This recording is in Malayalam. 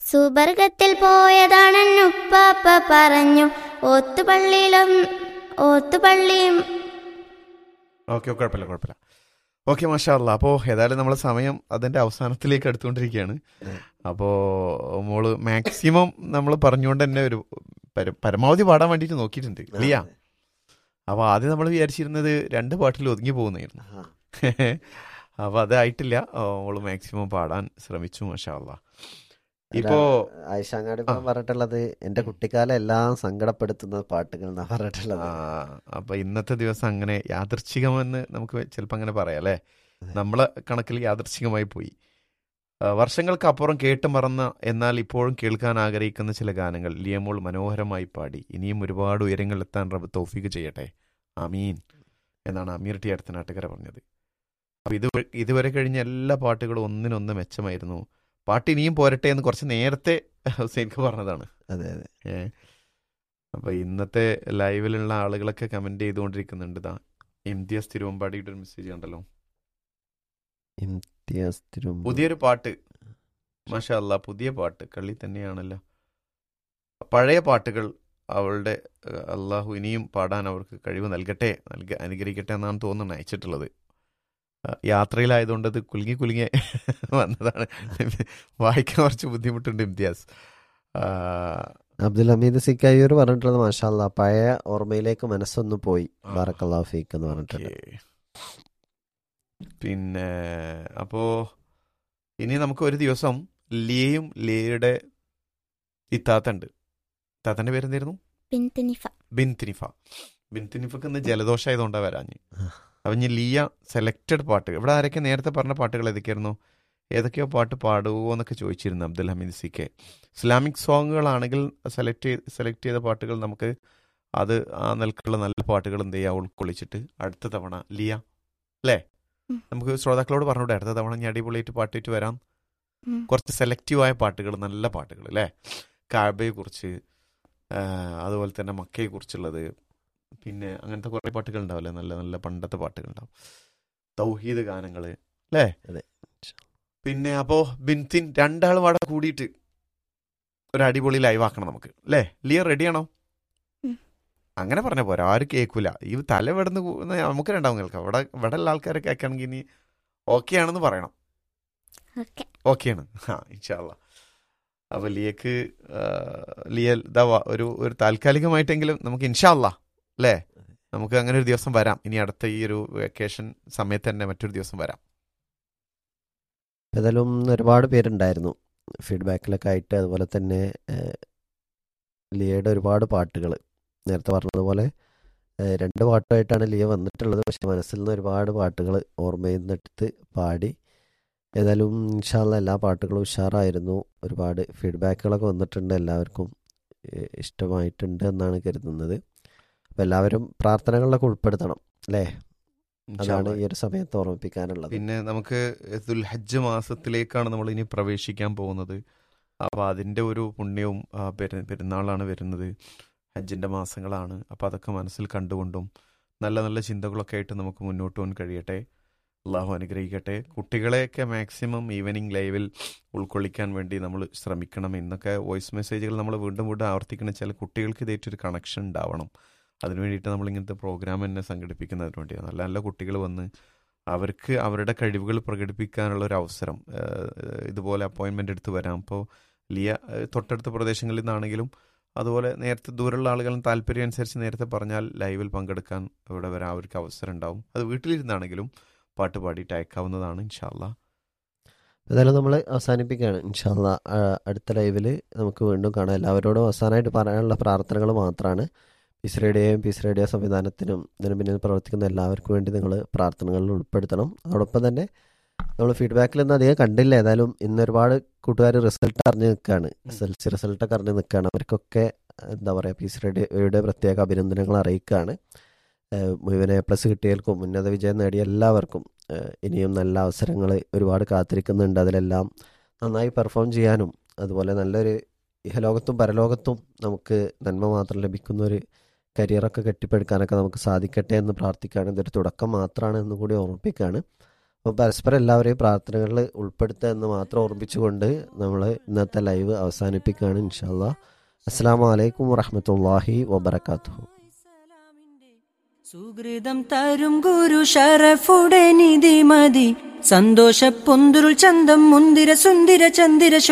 സുബർഗത്തിൽ പോയതാണെന്നുപ്പാപ്പ പറഞ്ഞു ഓത്തുപള്ളിയിലും ഓത്തുപള്ളിയും ഓക്കെ കുഴപ്പമില്ല കുഴപ്പമില്ല ഓക്കെ മാഷാ അല്ല അപ്പോൾ ഏതായാലും നമ്മളെ സമയം അതിൻ്റെ അവസാനത്തിലേക്ക് എടുത്തുകൊണ്ടിരിക്കുകയാണ് അപ്പോൾ മോള് മാക്സിമം നമ്മൾ പറഞ്ഞുകൊണ്ട് തന്നെ ഒരു പര- പരമാവധി പാടാൻ വേണ്ടിയിട്ട് നോക്കിയിട്ടുണ്ട് ഇല്ല അപ്പോൾ ആദ്യം നമ്മൾ വിചാരിച്ചിരുന്നത് രണ്ട് പാട്ടിൽ ഒതുങ്ങി പോകുന്നതായിരുന്നു ആ. അപ്പോൾ അതായിട്ടില്ല ഓ, മോള് മാക്സിമം പാടാൻ ശ്രമിച്ചു മാഷാ അല്ല ഇപ്പോ ആയിഷാങ്ങാടി ഇപ്പം പറഞ്ഞിട്ടുള്ളത് എന്റെ കുട്ടിക്കാലം എല്ലാം സങ്കടപ്പെടുത്തുന്ന പാട്ടുകൾ എന്നാ പറഞ്ഞിട്ടുള്ളത് ആ, അപ്പൊ ഇന്നത്തെ ദിവസം അങ്ങനെ യാദൃച്ഛികമെന്ന് നമുക്ക് ചിലപ്പോൾ അങ്ങനെ പറയാം അല്ലേ നമ്മളെ കണക്കിൽ യാദൃച്ഛികമായി പോയി ആ, വർഷങ്ങൾക്കപ്പുറം കേട്ട് മറന്ന എന്നാൽ ഇപ്പോഴും കേൾക്കാൻ ആഗ്രഹിക്കുന്ന ചില ഗാനങ്ങൾ ലിയമോൾ മനോഹരമായി പാടി ഇനിയും ഒരുപാട് ഉയരങ്ങളിലെത്താൻ റബ്ബ് തൗഫീക്ക് ചെയ്യട്ടെ അമീൻ എന്നാണ് അമീർ ടി അടുത്ത നാട്ടുകാരെ പറഞ്ഞത് അപ്പൊ ഇത് ഇതുവരെ കഴിഞ്ഞ എല്ലാ പാട്ടുകളും ഒന്നിനൊന്ന് മെച്ചമായിരുന്നു പാട്ട് ഇനിയും പോരട്ടെ എന്ന് കുറച്ച് നേരത്തെ ഹുസൈൻക്ക് പറഞ്ഞതാണ് അതെ അതെ ഏ അപ്പൊ ഇന്നത്തെ ലൈവിലുള്ള ആളുകളൊക്കെ കമന്റ് ചെയ്തുകൊണ്ടിരിക്കുന്നുണ്ട് ഇതാ ഇംതിയാസ് തിരുവമ്പാടിയുടെ ഒരു മെസ്സേജ് കണ്ടല്ലോ ഇംതിയാസ് തിരുമ്പ പുതിയൊരു പാട്ട് മാഷാ അല്ലാ പുതിയ പാട്ട് കളി തന്നെയാണല്ലോ പഴയ പാട്ടുകൾ അവളുടെ ഏഹ്, അള്ളാഹു ഇനിയും പാടാൻ അവർക്ക് കഴിവ് നൽകട്ടെ നൽക അനുഗ്രഹിക്കട്ടെ എന്നാണ് തോന്നുന്നത് അയച്ചിട്ടുള്ളത് ആ, യാത്രയിലായതുകൊണ്ട് അത് കുലുങ്ങി കുലുങ്ങി വന്നതാണ് വായിക്കാൻ കുറച്ച് ബുദ്ധിമുട്ടുണ്ട് ഇംതിയാസ് ആ, അബ്ദുൽ ഹമീദ് സിക്കായൂർ പറഞ്ഞിട്ടുള്ളത് മാഷാല്ല പഴയ ഓർമ്മയിലേക്ക് മനസ്സൊന്ന് പോയി ആ. ബാറക്കല്ലാ ഫീക്ക് എന്ന് പറഞ്ഞിട്ടുണ്ട് ഓക്കേ. പിന്നെ അപ്പോ ഇനി നമുക്ക് ഒരു ദിവസം ലിയയും ലിയയുടെ ഇത്താത്തുണ്ട് ഇത്താത്തന്റെ പേരെന്തായിരുന്നു പിൻതിനിഫ ബിൻതിനിഫ ബിൻതിനിഫക്ക് ഇന്ന് ജലദോഷമായതുകൊണ്ടാണ് വരാഞ്ഞ് ആ. അപ്പം ഇനി ലിയ സെലക്റ്റഡ് പാട്ട് ഇവിടെ ആരൊക്കെ നേരത്തെ പറഞ്ഞ പാട്ടുകൾ ഏതൊക്കെയായിരുന്നു ഏതൊക്കെയോ പാട്ട് പാടുമോ എന്നൊക്കെ ചോദിച്ചിരുന്നു Abdul Hameed C K Islamic സോങ്ങുകളാണെങ്കിൽ സെലക്ട് ചെയ്ത് സെലക്ട് ചെയ്ത പാട്ടുകൾ നമുക്ക് അത് ആ നിലക്കുള്ള നല്ല പാട്ടുകൾ എന്ത് ചെയ്യുക ഉൾക്കൊള്ളിച്ചിട്ട് അടുത്ത തവണ ലിയ അല്ലേ ഉം. നമുക്ക് ശ്രോതാക്കളോട് പറഞ്ഞൂടെ അടുത്ത തവണ ഞാൻ അടിപൊളിയായിട്ട് പാട്ടിട്ട് വരാം ഉം. കുറച്ച് സെലക്റ്റീവായ പാട്ടുകൾ നല്ല പാട്ടുകൾ അല്ലേ കാബയെ കുറിച്ച് അതുപോലെ തന്നെ മക്കയെ കുറിച്ചുള്ളത് പിന്നെ അങ്ങനത്തെ കുറേ പാട്ടുകൾ ഉണ്ടാവില്ലേ നല്ല നല്ല പണ്ടത്തെ പാട്ടുകൾ ഉണ്ടാവും തൗഹീദ് ഗാനങ്ങൾ അല്ലേ അതെ. പിന്നെ അപ്പോ ബിൻതിൻ രണ്ടാളും അവിടെ കൂടിയിട്ട് ഒരു അടിപൊളി ലൈവ് ആക്കണം നമുക്ക് അല്ലേ ലിയ റെഡിയാണോ ഉം. അങ്ങനെ പറഞ്ഞ പോരാ ആരും കേൾക്കൂല ഈ തല ഇവിടുന്ന് കൂ- നമുക്ക് രണ്ടാവും കേൾക്കാം ഇവിടെ ഇവിടെ ഉള്ള ആൾക്കാരെ കേൾക്കുകയാണെങ്കിൽ ഇനി ഓക്കെ ആണെന്ന് പറയണം ഓക്കെ ഓക്കെയാണ് ആ ഇൻഷാല്ല അപ്പൊ ലിയക്ക് ആ, ലിയ ഇതാ വാ, ഒരു ഒരു താൽക്കാലികമായിട്ടെങ്കിലും നമുക്ക് ഇൻഷാല്ല അല്ലേ നമുക്ക് അങ്ങനെ ഒരു ദിവസം വരാം ഇനി അടുത്ത ഈ ഒരു വെക്കേഷൻ സമയത്ത് തന്നെ മറ്റൊരു ദിവസം വരാം ഏതായാലും ഒരുപാട് പേരുണ്ടായിരുന്നു ഫീഡ്ബാക്കിലൊക്കെ ആയിട്ട് അതുപോലെ തന്നെ ഏഹ്, ലിയയുടെ ഒരുപാട് പാട്ടുകൾ നേരത്തെ പറഞ്ഞതുപോലെ ഏഹ്, രണ്ട് പാട്ടുമായിട്ടാണ് ലിയ വന്നിട്ടുള്ളത് പക്ഷെ മനസ്സിൽ നിന്ന് ഒരുപാട് പാട്ടുകൾ ഓർമ്മയിൽ നിന്നെടുത്ത് പാടി ഏതായാലും ഇൻഷാല്ല എല്ലാ പാട്ടുകളും ഉഷാറായിരുന്നു ഒരുപാട് ഫീഡ്ബാക്കുകളൊക്കെ വന്നിട്ടുണ്ട് എല്ലാവർക്കും ഏഹ്, ഇഷ്ടമായിട്ടുണ്ട് എന്നാണ് കരുതുന്നത് അപ്പോൾ എല്ലാവരും പ്രാർത്ഥനകളിലൊക്കെ ഉൾപ്പെടുത്തണം അല്ലേ ഇൻഷാ അതാണ് അല്ലാ. ഈ ഒരു സമയത്ത് ഓർമ്മിപ്പിക്കാനുള്ളത് പിന്നെ നമുക്ക് ദുൽഹജ്ജ് മാസത്തിലേക്കാണ് നമ്മൾ ഇനി പ്രവേശിക്കാൻ പോകുന്നത് അപ്പോൾ അതിൻ്റെ ഒരു പുണ്യവും ആ, പെരു- പെരുന്നാളാണ് വരുന്നത് ഹജ്ജിൻ്റെ മാസങ്ങളാണ് അപ്പോൾ അതൊക്കെ മനസ്സിൽ കണ്ടുകൊണ്ടും നല്ല നല്ല ചിന്തകളൊക്കെ ആയിട്ട് നമുക്ക് മുന്നോട്ട് പോകാൻ കഴിയട്ടെ അള്ളാഹു അനുഗ്രഹിക്കട്ടെ കുട്ടികളെയൊക്കെ മാക്സിമം ഈവനിങ് ലൈവിൽ ഉൾക്കൊള്ളിക്കാൻ വേണ്ടി നമ്മൾ ശ്രമിക്കണം എന്നൊക്കെ വോയിസ് മെസ്സേജുകൾ നമ്മൾ വീണ്ടും വീണ്ടും ആവർത്തിക്കണം വെച്ചാൽ കുട്ടികൾക്ക് ഇതായിട്ടൊരു കണക്ഷൻ ഉണ്ടാവണം അതിനു വേണ്ടിയിട്ട് നമ്മൾ ഇങ്ങനത്തെ പ്രോഗ്രാം തന്നെ സംഘടിപ്പിക്കുന്നതിന് വേണ്ടിയാണ് നല്ല നല്ല കുട്ടികൾ വന്ന് അവർക്ക് അവരുടെ കഴിവുകൾ പ്രകടിപ്പിക്കാനുള്ള ഒരു അവസരം ഏഹ്, ഇതുപോലെ അപ്പോയിൻമെൻ്റ് എടുത്ത് വരാം അപ്പോൾ ലിയ ഏഹ്, തൊട്ടടുത്ത പ്രദേശങ്ങളിൽ നിന്നാണെങ്കിലും അതുപോലെ നേരത്തെ ദൂരമുള്ള ആളുകളും താല്പര്യം അനുസരിച്ച് നേരത്തെ പറഞ്ഞാൽ ലൈവിൽ പങ്കെടുക്കാൻ ഇവിടെ വരാൻ അവർക്ക് അവസരം ഉണ്ടാവും അത് വീട്ടിലിരുന്നാണെങ്കിലും പാട്ട് പാടിയിട്ട് അയക്കാവുന്നതാണ് ഇൻഷാല്ല ഏതായാലും നമ്മൾ അവസാനിപ്പിക്കുകയാണ് ഇൻഷാല്ല അടുത്ത ലൈവിൽ നമുക്ക് വീണ്ടും കാണാം എല്ലാവരോടും അവസാനമായിട്ട് പറയാനുള്ള പ്രാർത്ഥനകൾ മാത്രമാണ് പീസ് റേഡിയോയും പീസ് റേഡിയോ സംവിധാനത്തിനും ഇതിന് പിന്നിൽ പ്രവർത്തിക്കുന്ന എല്ലാവർക്കും വേണ്ടി നിങ്ങൾ പ്രാർത്ഥനകളിൽ ഉൾപ്പെടുത്തണം അതോടൊപ്പം തന്നെ നമ്മൾ ഫീഡ്ബാക്കിലൊന്നും അധികം കണ്ടില്ല ഏതായാലും ഇന്ന് ഒരുപാട് കൂട്ടുകാർ റിസൾട്ട് അറിഞ്ഞ് നിൽക്കുകയാണ് എസ് എൽ സി റിസൾട്ടൊക്കെ അറിഞ്ഞ് നിൽക്കുകയാണ് അവർക്കൊക്കെ എന്താ പറയുക പീസ് റേഡിയോയുടെ പ്രത്യേക അഭിനന്ദനങ്ങൾ അറിയിക്കുകയാണ് ഏഹ് മുഴുവൻ എ പ്ലസ് കിട്ടിയവർക്കും ഉന്നത വിജയം നേടിയ എല്ലാവർക്കും ഏഹ് ഇനിയും നല്ല അവസരങ്ങൾ ഒരുപാട് കാത്തിരിക്കുന്നുണ്ട് അതിലെല്ലാം നന്നായി പെർഫോം ചെയ്യാനും അതുപോലെ നല്ലൊരു ഇഹലോകത്തും പരലോകത്തും നമുക്ക് നന്മ മാത്രം ലഭിക്കുന്ന ഒരു കരിയറൊക്കെ കെട്ടിപ്പടുക്കാനൊക്കെ നമുക്ക് സാധിക്കട്ടെ എന്ന് പ്രാർത്ഥിക്കുകയാണ് ഇതൊരു തുടക്കം മാത്രമാണ് എന്ന് കൂടി ഓർമ്മിപ്പിക്കുകയാണ് അപ്പോൾ പരസ്പരം എല്ലാവരെയും പ്രാർത്ഥനകളിൽ ഉൾപ്പെടുത്തുക എന്ന് മാത്രം ഓർമ്മിച്ചുകൊണ്ട് നമ്മൾ ഇന്നത്തെ ലൈവ് അവസാനിപ്പിക്കുകയാണ് ഇൻഷാല്ല അസ്സാം വലൈക്കും വറഹമത്തല്ലാഹി വബർക്കാത്തു സുഹൃതം തരും ഗുരു ഷറഫുടെ നിധി മതി സന്തോഷ പൊന്തുരുൾ ചന്തം മുന്തിര സുന്ദിര ചന്ദിര